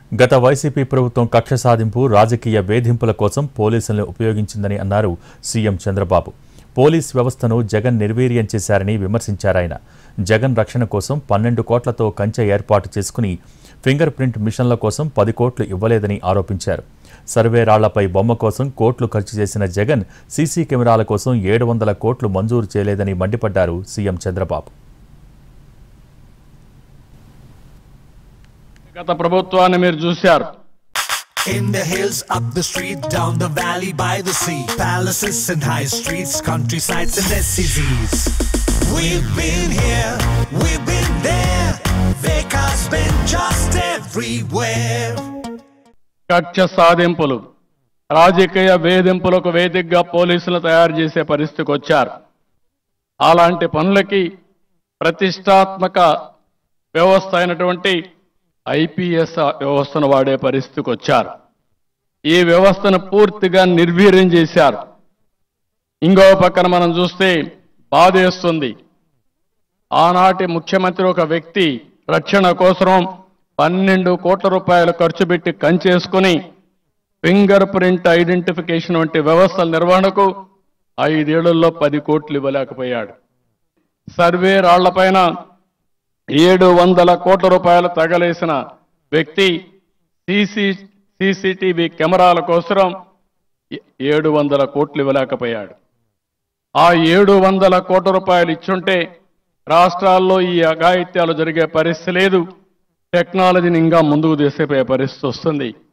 గత వైసీపీ ప్రభుత్వం కక్ష సాధింపు రాజకీయ వేధింపుల కోసం పోలీసులను ఉపయోగించిందని అన్నారు సీఎం చంద్రబాబు పోలీస్ వ్యవస్థను జగన్ నిర్వీర్యం చేశారని విమర్శించారాయన జగన్ రక్షణ కోసం పన్నెండు కోట్లతో కంచె ఏర్పాటు చేసుకుని ఫింగర్ ప్రింట్ మిషన్ల కోసం పది కోట్లు ఇవ్వలేదని ఆరోపించారు సర్వే రాళ్లపై బొమ్మ కోసం కోట్లు ఖర్చు చేసిన జగన్ సీసీ కెమెరాల కోసం ఏడు వందల కోట్లు మంజూరు చేయలేదని మండిపడ్డారు సీఎం చంద్రబాబు గత ప్రభుత్వాన్ని మీరు చూశారు In the hills, up the street, down the valley, by the sea, palaces and high streets, countrysides and SCZs. We've been here, we've been there. Vekas been just everywhere. కక్ష సాధింపులు రాజకీయ వేధింపులకు వేదికగా పోలీసులు తయారు చేసే పరిస్థితికి వచ్చారు అలాంటి పనులకి ప్రతిష్టాత్మక వ్యవస్థ అయినటువంటి ఐపీఎస్ వ్యవస్థను వాడే పరిస్థితికి వచ్చారు ఈ వ్యవస్థను పూర్తిగా నిర్వీర్యం చేశారు ఇంకో పక్కన మనం చూస్తే బాధేస్తుంది ఆనాటి ముఖ్యమంత్రి ఒక వ్యక్తి రక్షణ కోసం పన్నెండు కోట్ల రూపాయలు ఖర్చు పెట్టి కంచేసుకుని ఫింగర్ ప్రింట్ ఐడెంటిఫికేషన్ వంటి వ్యవస్థల నిర్వహణకు ఐదేళ్లలో పది కోట్లు ఇవ్వలేకపోయాడు సర్వే రాళ్లపైన ఏడు వందల కోట్ల రూపాయలు తగలేసిన వ్యక్తి సీసీ సీసీటీవీ కెమెరాల కోసం ఏ- ఏడు వందల కోట్లు ఇవ్వలేకపోయాడు ఆ ఏడు వందల కోట్ల రూపాయలు ఇచ్చుంటే రాష్ట్రాల్లో ఈ అఘాయిత్యాలు జరిగే పరిస్థితి లేదు టెక్నాలజీని ఇంకా ముందుకు తీసుకుపోయే పరిస్థితి వస్తుంది